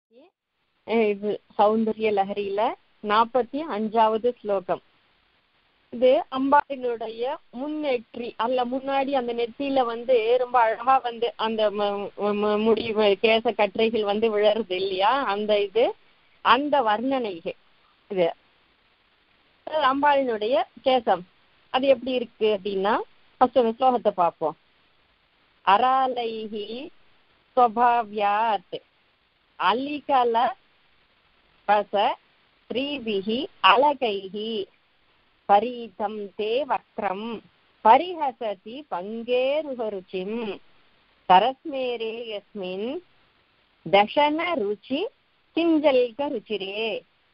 இது சௌந்தரிய லஹரியில நாற்பத்தி அஞ்சாவது ஸ்லோகம் இது அம்பாளினுடைய முன்னெற்றி அல்ல முன்னாடி அந்த நெற்றியில வந்து ரொம்ப அழகா வந்து அந்த ம- ம- முடி வ- கேச கற்றைகள் வந்து விழருது இல்லையா அந்த இது அந்த வர்ணனைகள் இது அது அம்பாளினுடைய கேசம் அது எப்படி இருக்கு அப்படின்னா ஃபர்ஸ்ட் அந்த ஸ்லோகத்தை பார்ப்போம் அராலைஹி ஸ்வபாவ்யாத் அலிகல பச ஸ்ரீபிஹி அலகைஹி பரீதம் தே வக்ரம் பரிஹசதி பங்கேருஹருச்சிம் சரஸ்மேரே யஸ்மின் தஷன ருச்சி கிஞ்சல்க ருச்சிரே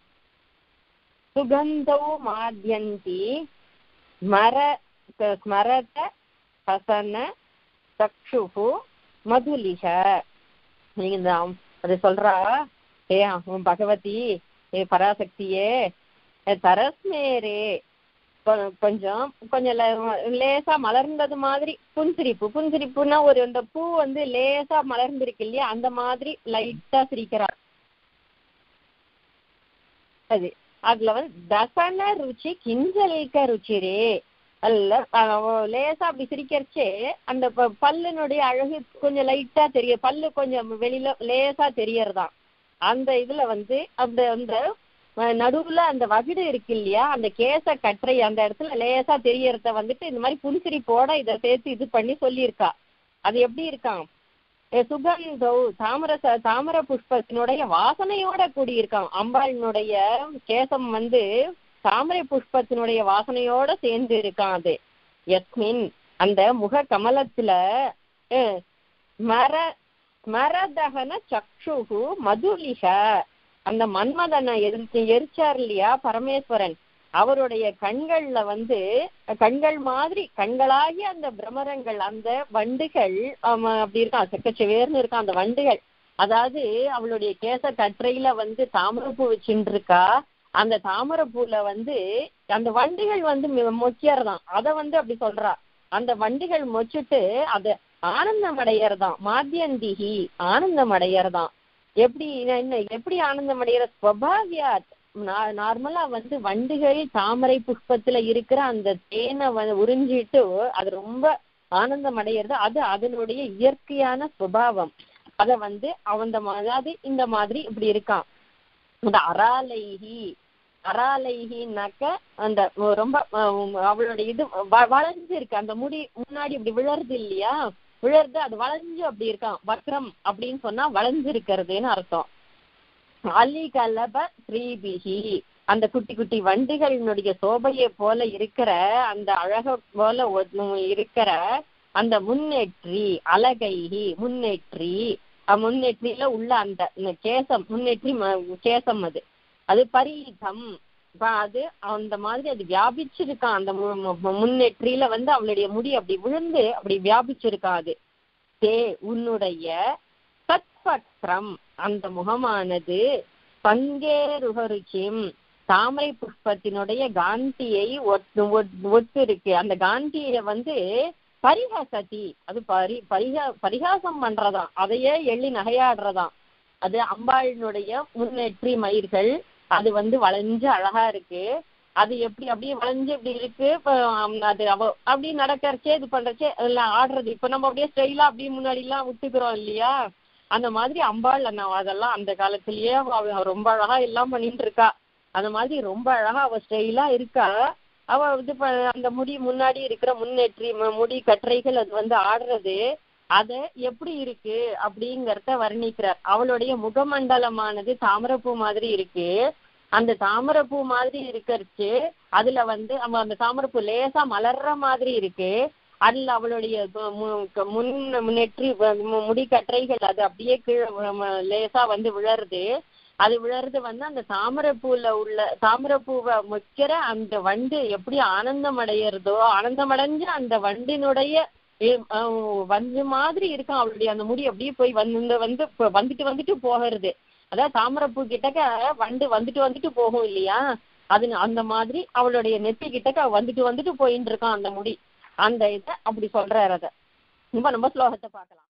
சுகந்தௌ மாத்யந்தி ஸ்மர ஸ்மரத ஹசன சக்ஷுஹு மதுலிஷ நீங்க இந்த அம்- அது சொல்றா ஏ உன் பகவதி ஏ பராசக்தியே ஏ தரஸ்மேரே கொ- கொஞ்சம் கொஞ்சம் ல- லேசா மலர்ந்தது மாதிரி புன்சிரிப்பு புன்சிரிப்புன்னா ஒரு அந்த பூ வந்து லேசா மலர்ந்திருக்கு இல்லையா அந்த மாதிரி லைட்டா சிரிக்கிறா அது அதுல வந்து தசன ருச்சி கிஞ்சலிக்க ருச்சிரே அல்ல அஹ் லேசா அப்படி சிரிக்கிறச்சே அந்த ப- பல்லுனுடைய அழகு கொஞ்சம் லைட்டா தெரியும் பல்லு கொஞ்சம் வெளியில லேசா தெரியறதாம் அந்த இதுல வந்து அந்த அந்த அஹ் நடுவுல அந்த வகிடு இருக்கு இல்லையா அந்த கேச கற்றை அந்த இடத்துல லேசா தெரியறத வந்துட்டு இந்த மாதிரி புன்சிரிப்போட இதை சேர்த்து இது பண்ணி சொல்லியிருக்கா அது எப்படி இருக்கான் ஏ சுகந்தௌ தாமர ச- தாமர புஷ்பத்தினுடைய வாசனையோட கூடியிருக்கான் அம்பாளினுடைய கேசம் வந்து தாமரை புஷ்பத்தினுடைய வாசனையோட சேர்ந்து இருக்கான் அது யஸ்மின் அந்த முக கமலத்துல அஹ், ஸ்மர ஸ்மரதகன சக்ஷுகு மதுலிஷ அந்த மன்மதனை எரிச்சு எரிச்சார் இல்லையா பரமேஸ்வரன் அவருடைய கண்கள்ல வந்து கண்கள் மாதிரி கண்களாகி அந்த பிரமரங்கள் அந்த வண்டுகள் ஆமா, அப்படி இருக்கான் செக்கச்செவேர்னு இருக்கான் அந்த வண்டுகள் அதாவது அவளுடைய கேச கற்றையில வந்து தாமரைப்பூ வச்சுட்டு இருக்கா அந்த தாமரைப்பூல வந்து அந்த வண்டுகள் வந்து மி- மொச்சியறதாம் அத வந்து அப்படி சொல்றா அந்த வண்டுகள் மொச்சிட்டு அத ஆனந்தம் அடையறதாம் மாத்தியந்திகி ஆனந்தம் அடையறதாம் எப்படி என்ன எப்படி ஆனந்தம் அடையிற ஸ்வபாவியாத் நார்மலா வந்து வண்டுகள் தாமரை புஷ்பத்துல இருக்கிற அந்த தேனை வந்து உறிஞ்சிட்டு அது ரொம்ப ஆனந்தம் அடையிறது அது அதனுடைய இயற்கையான சுபாவம் அத வந்து அவந்த மா- அதாவது இந்த மாதிரி இப்படி இருக்கான் இந்த அராலைஹி அராலைஹின்னாக்க அந்த ரொம்ப அஹ், அவளுடைய இது வ- வளைஞ்சு இருக்கு அந்த முடி முன்னாடி இப்படி விழருது இல்லையா விழருது அது வளைஞ்சு அப்படி இருக்கான் வக்ரம் அப்படின்னு சொன்னா வளைஞ்சு இருக்கிறதுன்னு அர்த்தம் அலி கலப ஸ்ரீபிஹி அந்த குட்டி குட்டி வண்டுகளினுடைய சோபையை போல இருக்கிற அந்த அழக போல ஒ- இருக்கிற அந்த முன்னேற்றி அலகைஹி முன்னேற்றி அஹ் முன்னேற்றியில உள்ள அந்த இந்த கேசம் முன்னேற்றி ம- கேசம் அது அது பரீதம் இப்ப அது அந்த மாதிரி அது வியாபிச்சிருக்கான் அந்த மு- மு- முன்னேற்றியில வந்து அவளுடைய முடி அப்படி விழுந்து அப்படி வியாபிச்சிருக்கான் அது தே உன்னுடைய சத்பக்ரம் அந்த முகமானது பங்கேருகருச்சிம் தாமரை புஷ்பத்தினுடைய காந்தியை ஒத்து ஒத்- ஒத்து இருக்கு அந்த காந்தியை வந்து பரிஹசதி அது பரி பரிகா பரிகாசம் பண்றதாம் அதையே எள்ளி நகையாடுறதாம் அது அம்பாளினுடைய முன்னேற்றி மயிர்கள் அது வந்து வளைஞ்சு அழகா இருக்கு அது எப்படி அப்படியே வளைஞ்சு இப்படி இருக்கு இப்ப, ஆம், அது அவ அப்படி நடக்கறச்சே இது பண்றச்சே எல்லாம் ஆடுறது இப்ப நம்ம அப்படியே ஸ்டைலா அப்படியே முன்னாடி எல்லாம் விட்டுக்கிறோம் இல்லையா அந்த மாதிரி அம்பாள் அந்த அதெல்லாம் அந்த காலத்திலேயே அவ அவ ரொம்ப அழகா எல்லாம் பண்ணிட்டு இருக்கா அந்த மாதிரி ரொம்ப அழகா அவ ஸ்டைலா இருக்கா அவ இது ப- அந்த முடி முன்னாடி இருக்கிற முன்னேற்றி ம- முடி கற்றைகள் அது வந்து ஆடுறது அது எப்படி இருக்கு அப்படிங்கறத வர்ணிக்கிறார் அவளுடைய முகமண்டலமானது தாமரைப்பூ மாதிரி இருக்கு அந்த தாமரைப்பூ மாதிரி இருக்கறச்சு அதுல வந்து அவ அந்த தாமரைப்பூ லேசா மலர்ற மாதிரி இருக்கு அதுல அவளுடைய மு- மு- க- முன் நெற்றி வ- மு- முடி கற்றைகள் அது அப்படியே கீழே வ- ம- லேசா வந்து விழருது அது விழறது வந்து அந்த தாமரைப்பூல உள்ள தாமரைப்பூவை முக்கிற அந்த வண்டு எப்படி ஆனந்தம் அடையிறதோ ஆனந்தம் அடைஞ்சு அந்த வண்டினுடைய ஏ- அஹ் வந்து மாதிரி இருக்கும் அவளுடைய அந்த முடி அப்படியே போய் வந்து வந்து இப்ப வந்துட்டு வந்துட்டு போகிறது அதாவது தாமரைப்பூ கிட்டக்க வண்டு வந்துட்டு வந்துட்டு போகும் இல்லையா அது அந்த மாதிரி அவளுடைய நெத்தி கிட்டக்க வந்துட்டு வந்துட்டு போயின்னு இருக்கான் அந்த முடி அந்த இதை அப்படி சொல்றாரு அத இப்ப நம்ம ஸ்லோகத்தை பார்க்கலாம்